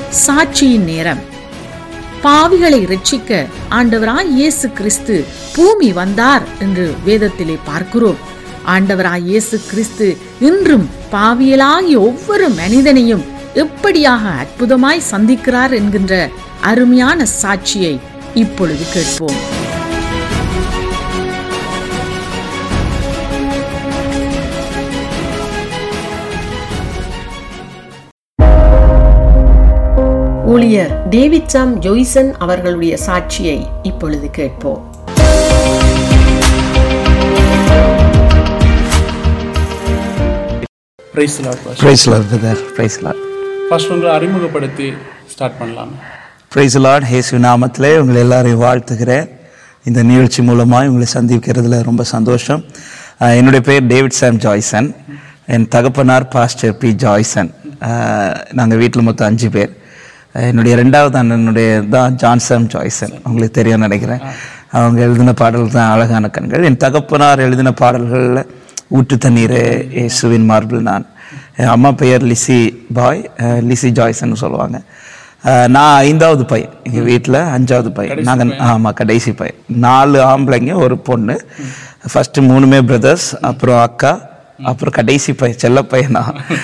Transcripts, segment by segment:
சாட்சியின் நேரம் பாவிகளை ரட்சிக்க ஆண்டவராய் இயேசு கிறிஸ்து பூமி வந்தார் என்று வேதத்திலே பார்க்கிறோம் ஆண்டவராய் இயேசு கிறிஸ்து இன்றும் பாவியலாகிய ஒவ்வொரு மனிதனையும் எப்படியாக அற்புதமாய் சந்திக்கிறார் என்கின்ற அருமையான சாட்சியை இப்பொழுது கேட்போம் ஊழியர் டேவிட் சாம் ஜோய்சன் அவர்களுடைய சாட்சியை இப்பொழுது கேட்போம் praise lord pastor praise lord brother praise lord first உங்களை அறிமுகப்படுத்தி ஸ்டார்ட் பண்ணலாம் பிரைஸ் லார்ட் ஹேசு நாமத்திலே உங்களை எல்லாரையும் வாழ்த்துகிறேன் இந்த நிகழ்ச்சி மூலமாக உங்களை சந்திக்கிறதுல ரொம்ப சந்தோஷம் அஹ் என்னுடைய பேர் டேவிட் சாம் ஜாய்சன் என் தகப்பனார் பாஸ்டர் பி ஜாய்சன் நாங்கள் வீட்டில் மொத்தம் அஞ்சு பேர் அஹ் என்னுடைய ரெண்டாவது அண்ணனுடைய தான் ஜான்சன் ஜாய்சன் உங்களுக்கு தெரியும் நினைக்கிறேன் அவங்க எழுதின பாடல்கள் தான் அழகான கண்கள் என் தகப்பனார் எழுதின பாடல்களில் ஊற்று தண்ணீரே இயேசுவின் மார்பிள் நான் என் அம்மா பெயர் லிசி பாய் அஹ் லிசி ஜாய்சன் சொல்லுவாங்க அஹ் நான் ஐந்தாவது பையன் எங்கள் வீட்டில் அஞ்சாவது பையன் நாங்கள் ஆமாம் கடைசி பையன் நாலு ஆம்பளைங்க ஒரு பொண்ணு ஃபஸ்ட்டு மூணுமே பிரதர்ஸ் அப்புறம் அக்கா அப்புறம் கடைசி பையன் செல்ல பையனா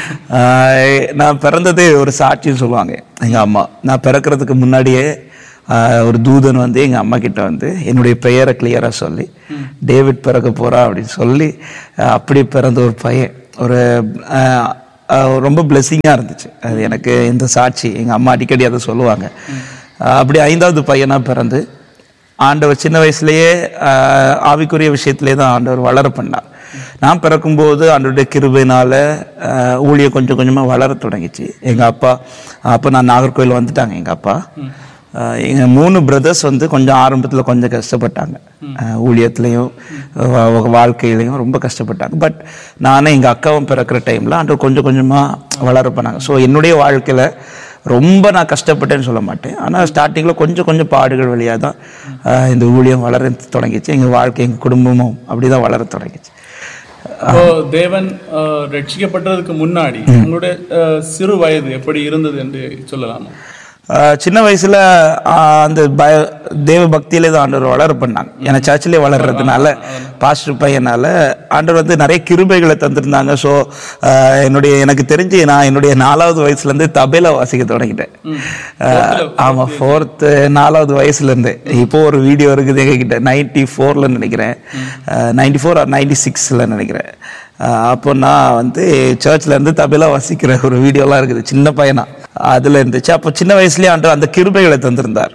ஆஹ் நான் பிறந்ததே ஒரு சாட்சின்னு சொல்லுவாங்க எங்கள் அம்மா நான் பிறக்கிறதுக்கு முன்னாடியே ஆஹ் ஒரு தூதன் வந்து எங்கள் அம்மா கிட்ட வந்து என்னுடைய பெயரை கிளியராக சொல்லி டேவிட் பிறக்க போறா அப்படின்னு சொல்லி ஆஹ் அப்படி பிறந்த ஒரு பையன் ஒரு ஆஹ் ஆஹ் ரொம்ப பிளெஸ்ஸிங்காக இருந்துச்சு அது எனக்கு இந்த சாட்சி எங்கள் அம்மா அடிக்கடி அதை சொல்லுவாங்க ஆஹ் அப்படி ஐந்தாவது பையனாக பிறந்து ஆண்டவர் சின்ன வயசுலயே ஆஹ், ஆவிக்குரிய விஷயத்திலே தான் ஆண்டவர் வளர பண்ணார் நான் பிறக்கும்போது ஆண்டவருடைய கிருபையினால ஆஹ், ஊழியம் கொஞ்சம் கொஞ்சமாக வளர தொடங்கிச்சு எங்கள் அப்பா அப்போ நான் நாகர்கோவில் வந்துட்டாங்க எங்கள் அப்பா ஆஹ், எங்க மூணு பிரதர்ஸ் வந்து கொஞ்சம் ஆரம்பத்தில் கொஞ்சம் கஷ்டப்பட்டாங்க ஆஹ், ஊழியத்துலேயும் வா- வாழ்க்கையிலையும் ரொம்ப கஷ்டப்பட்டாங்க பட் நானும் எங்கள் அக்காவும் பிறக்கிற டைமில் ஆண்டவர் கொஞ்சம் கொஞ்சமாக வளர பண்ணாங்க ஸோ என்னுடைய வாழ்க்கையில் ரொம்ப நான் கஷ்டப்பட்டேன்னு சொல்ல மாட்டேன் ஆனால் ஸ்டார்டிங்கில் கொஞ்சம் கொஞ்சம் பாடுகள் வழியாக தான் ஆஹ், இந்த ஊழியம் வளர தொடங்கிச்சு எங்கள் வாழ்க்கை எங்கள் குடும்பமும் அப்படி தான் வளர தொடங்கிச்சு இப்போ தேவன் அஹ், ரட்சிக்கப்பட்டதுக்கு முன்னாடி உங்களுடைய அஹ், சிறு வயது எப்படி இருந்தது என்று சொல்லலாமா ஆஹ், சின்ன வயசில் அந்த பய தேவ பக்தியிலே தான் ஆண்டவர் வளர பண்ணாங்க ஏன்னா சர்ச்சிலே வளர்றதுனால பாஸ்டர் பையனால ஆண்டவர் வந்து நிறைய கிருபைகளை தந்திருந்தாங்க ஸோ என்னுடைய எனக்கு தெரிஞ்சு நான் என்னுடைய நாலாவது வயசுலேருந்து தபேலா வாசிக்க தொடங்கிட்டேன் ஆஹ், ஆமா ஃபோர்த்து நாலாவது வயசுலேருந்து இப்போ ஒரு வீடியோ இருக்குது எங்ககிட்ட நைன்டி ஃபோரில் நினைக்கிறேன் நைன்டி ஃபோர் ஆர் நைன்டி சிக்ஸில் நினைக்கிறேன் ஆஹ் அப்போ நான் வந்து சர்ச்ல இருந்து தபேலா வாசிக்கிற ஒரு வீடியோலாம் இருக்குது சின்ன பையனா அதுல இருந்துச்சு அப்போ சின்ன வயசுலயே ஆண்டு அந்த கிருபைகளை தந்திருந்தார்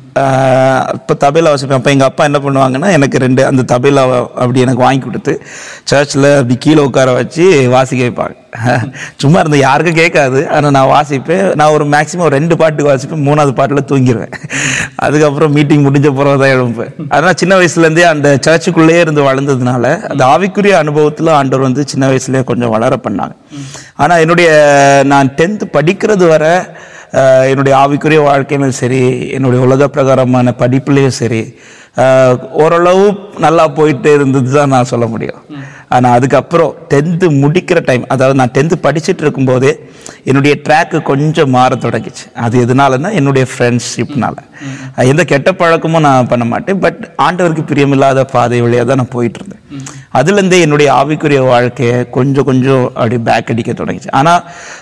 ஆஹ் இப்போ தபேலா வாசிப்பேன் அப்போ எங்க அப்பா என்ன பண்ணுவாங்கன்னா எனக்கு ரெண்டு அந்த தபேலாவை அப்படி எனக்கு வாங்கி கொடுத்து சர்ச்சில் அப்படி கீழே உட்கார வச்சு வாசிக்க வைப்பாங்க சும்மா இருந்த யாருக்கும் கேட்காது ஆனால் நான் வாசிப்பேன் நான் ஒரு மேக்ஸிமம் ரெண்டு பாட்டுக்கு வாசிப்பேன் மூணாவது பாட்டில் தூங்கிடுவேன் அதுக்கப்புறம் மீட்டிங் முடிஞ்ச பிறகு தான் எழும்பேன் அதனால் சின்ன வயசுலேருந்தே அந்த சர்ச்சுக்குள்ளேயே இருந்து வளர்ந்ததுனால அந்த ஆவிக்குரிய அனுபவத்தில் ஆண்டவர் வந்து சின்ன வயசுலேயே கொஞ்சம் வளர பண்ணாங்க ஆனால் என்னுடைய நான் டென்த்து படிக்கிறது வரை ஆஹ், என்னுடைய ஆவிக்குரிய வாழ்க்கையிலும் சரி என்னுடைய உலக பிரகாரமான படிப்புலேயும் சரி ஆஹ், ஓரளவு நல்லா போயிட்டு இருந்தது தான் நான் சொல்ல முடியும் ஆனால் அதுக்கப்புறம் டென்த்து முடிக்கிற டைம் அதாவது நான் டென்த்து படிச்சுட்டு இருக்கும்போதே என்னுடைய ட்ராக்கு கொஞ்சம் மாற தொடங்கிச்சு அது எதனாலன்னா என்னுடைய ஃப்ரெண்ட்ஷிப்னால எந்த கெட்ட பழக்கமும் நான் பண்ண மாட்டேன் பட் ஆண்டவருக்கு பிரியமில்லாத பாதை வழியாக தான் நான் போயிட்டு இருந்தேன் அதுலேருந்தே என்னுடைய ஆவிக்குரிய வாழ்க்கையை கொஞ்சம் கொஞ்சம் அப்படி பேக் அடிக்க தொடங்கிச்சு ஆனால்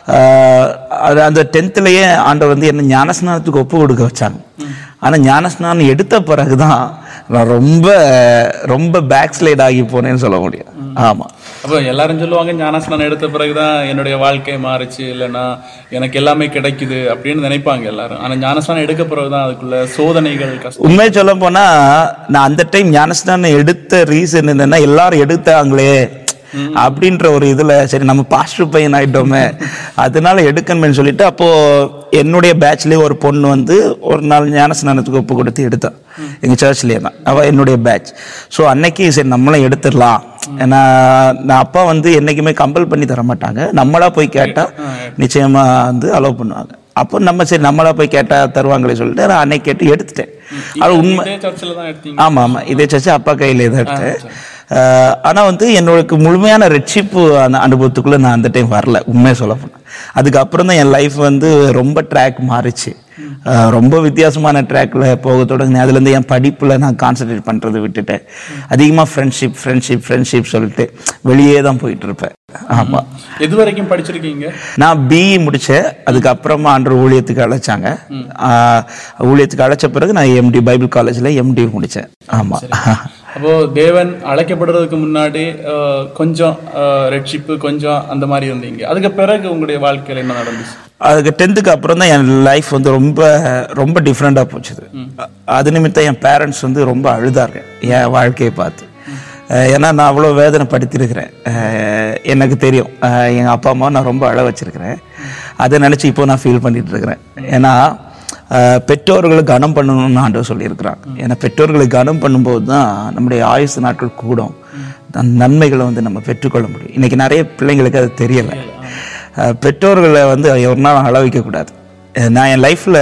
அது அந்த டென்த்துலேயே ஆண்டவர் வந்து என்ன ஞானஸ்நானத்துக்கு ஒப்பு கொடுக்க வச்சாங்க ஆனால் ஞானஸ்நானம் எடுத்த பிறகு தான் நான் ரொம்ப ரொம்ப பேக் ஸ்லைட் ஆகி போனேன்னு சொல்ல முடியும் ஆமாம் அப்போ எல்லாரும் சொல்லுவாங்க ஞானஸ்நானம் எடுத்த பிறகுதான் என்னுடைய வாழ்க்கை மாறுச்சு இல்லைன்னா எனக்கு எல்லாமே கிடைக்குது அப்படின்னு நினைப்பாங்க எல்லாரும் ஆனா ஞானஸ்நானம் எடுக்க பிறகுதான் அதுக்குள்ள சோதனைகள் கஷ்டம் உண்மையை சொல்ல போனா நான் அந்த டைம் ஞானஸ்தானம் எடுத்த ரீசன் என்னன்னா எல்லாரும் எடுத்தாங்களே அப்படின்ற ஒரு இதுல சரி நம்ம பாஸ்டர் பையன் ஆயிட்டோமே அதனால எடுக்கணும்னு சொல்லிட்டு அப்போ என்னுடைய பேட்ச்லயே ஒரு பொண்ணு வந்து ஒரு நாள் ஞானஸ்நானத்துக்கு ஒப்பு கொடுத்து எடுத்தா எங்க சர்ச்லயே தான் அவ என்னுடைய பேட்ச் ஸோ அன்னைக்கு சரி நம்மளும் எடுத்துடலாம் ஏன்னா நான் அப்பா வந்து என்னைக்குமே கம்பல் பண்ணி தர மாட்டாங்க நம்மளா போய் கேட்டா நிச்சயமா வந்து அலோவ் பண்ணுவாங்க அப்போ நம்ம சரி நம்மளா போய் கேட்டா தருவாங்களே சொல்லிட்டு நான் அன்னைக்கு கேட்டு எடுத்துட்டேன் அது உண்மை இதே சர்ச்சில் தான் எடுத்தீங்க ஆமா ஆமா இதே சர்ச்சு அப்பா கையில தான் எடுத்தேன் ஆனால் வந்து என்னோட முழுமையான ரட்சிப்பு அந்த அனுபவத்துக்குள்ளே நான் அந்த டைம் வரல உண்மையை சொல்ல போனேன் அதுக்கப்புறம் தான் என் லைஃப் வந்து ரொம்ப ட்ராக் மாறிச்சு அஹ் ரொம்ப வித்தியாசமான ட்ராக்ல போக தொடங்கினேன் அதுலேருந்து என் படிப்பில் நான் கான்சென்ட்ரேட் பண்ணுறதை விட்டுட்டேன் அதிகமாக ஃப்ரெண்ட்ஷிப் ஃப்ரெண்ட்ஷிப் ஃப்ரெண்ட்ஷிப் சொல்லிட்டு வெளியே தான் போயிட்டு இருப்பேன் ஆமாம் எது வரைக்கும் படிச்சிருக்கீங்க நான் பிஇ முடித்தேன் அதுக்கப்புறமா அன்று ஊழியத்துக்கு அழைச்சாங்க ஆஹ் ஊழியத்துக்கு அழைச்ச பிறகு நான் எம்டி பைபிள் காலேஜில் எம்டி முடித்தேன் ஆமாம் அப்போ தேவன் அழைக்கப்படுறதுக்கு முன்னாடி அஹ், கொஞ்சம் அஹ், ரட்சிப்பு கொஞ்சம் அந்த மாதிரி இருந்தீங்க அதுக்கு பிறகு உங்களுடைய வாழ்க்கையில என்ன நடந்துச்சு அதுக்கு டென்த்துக்கு அப்புறம் தான் என் லைஃப் வந்து ரொம்ப ரொம்ப டிஃப்ரெண்ட்டாக போச்சுது அது நிமித்தம் என் பேரண்ட்ஸ் வந்து ரொம்ப அழுதாங்க என் வாழ்க்கையை பார்த்து அஹ் ஏன்னா நான் அவ்வளோ வேதனை படுத்திருக்கிறேன் அஹ் எனக்கு தெரியும் அஹ் எங்கள் அப்பா அம்மா நான் ரொம்ப அழ வச்சிருக்கிறேன் அதை நினச்சி இப்போ நான் ஃபீல் பண்ணிட்டு இருக்கிறேன் ஏன்னா அஹ் பெற்றோர்களை கனம் பண்ணணும்னு ஆண்டவர் சொல்லியிருக்கிறான் ஏன்னா பெற்றோர்களை கனம் பண்ணும்போது தான் நம்முடைய ஆயுசு நாட்கள் கூடும் அந்த நன்மைகளை வந்து நம்ம பெற்றுக்கொள்ள முடியும் இன்னைக்கு நிறைய பிள்ளைங்களுக்கு அது தெரியலை அஹ் பெற்றோர்களை வந்து ஒரு நாள் அள வைக்கக்கூடாது அஹ் நான் என் லைஃப்பில்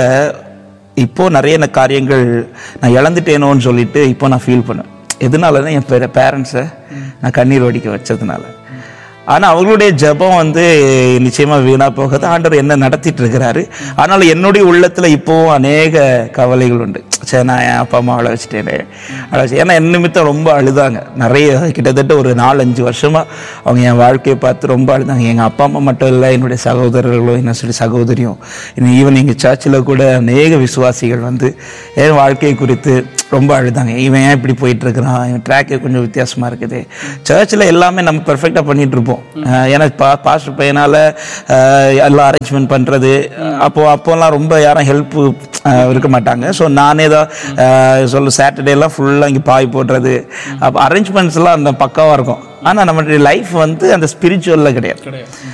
இப்போ நிறைய ந- காரியங்கள் நான் இழந்துட்டேனோன்னு சொல்லிட்டு இப்போ நான் ஃபீல் பண்ணேன் எதனாலன்னா என் பேர பேரண்ட்ஸை நான் கண்ணீர் வடிக்க வச்சதுனால ஆனால் அவங்களுடைய ஜெபம் வந்து நிச்சயமா வீணா போகாது ஆண்டவர் என்ன நடத்திட்டு இருக்கிறாரு ஆனாலும் என்னுடைய உள்ளத்துல இப்போவும் அநேக கவலைகள் உண்டு சரி நான் என் அப்பா அம்மா அழ வச்சுட்டேனே அழ வச்சு ஏன்னா என் நிமித்தம் ரொம்ப அழுதாங்க நிறைய கிட்டத்தட்ட ஒரு நாலஞ்சு வருஷமா அவங்க என் வாழ்க்கையை பார்த்து ரொம்ப அழுதாங்க எங்க அப்பா அம்மா மட்டும் இல்லை என்னுடைய சகோதரர்களும் என்ன சொல்லி சகோதரியும் இன்னும் ஈவன் எங்கள் சர்ச்சில் கூட அநேக விசுவாசிகள் வந்து என் வாழ்க்கையை குறித்து ரொம்ப அழுதாங்க இவன் ஏன் இப்படி போயிட்டு இருக்கிறான் இவன் ட்ராக்கே கொஞ்சம் வித்தியாசமா இருக்குது சர்ச்சில் எல்லாமே நம்ம பெர்ஃபெக்டாக பண்ணிட்டு இருப்போம் அஹ் ஏன்னா பா பாஸ்டர் பையனால அஹ் எல்லாம் அரேஞ்ச்மெண்ட் பண்றது அப்போ அப்போல்லாம் ரொம்ப யாரும் ஹெல்ப் இருக்க மாட்டாங்க ஸோ நானே தான் அஹ் சொல்ல சாட்டர்டேலாம் ஃபுல்லாக இங்கே பாய் போடுறது அப்போ அரேஞ்ச்மெண்ட்ஸ்லாம் அந்த பக்காவாக இருக்கும் ஆனால் நம்மளுடைய லைஃப் வந்து அந்த ஸ்பிரிச்சுவலில் கிடையாது கிடையாது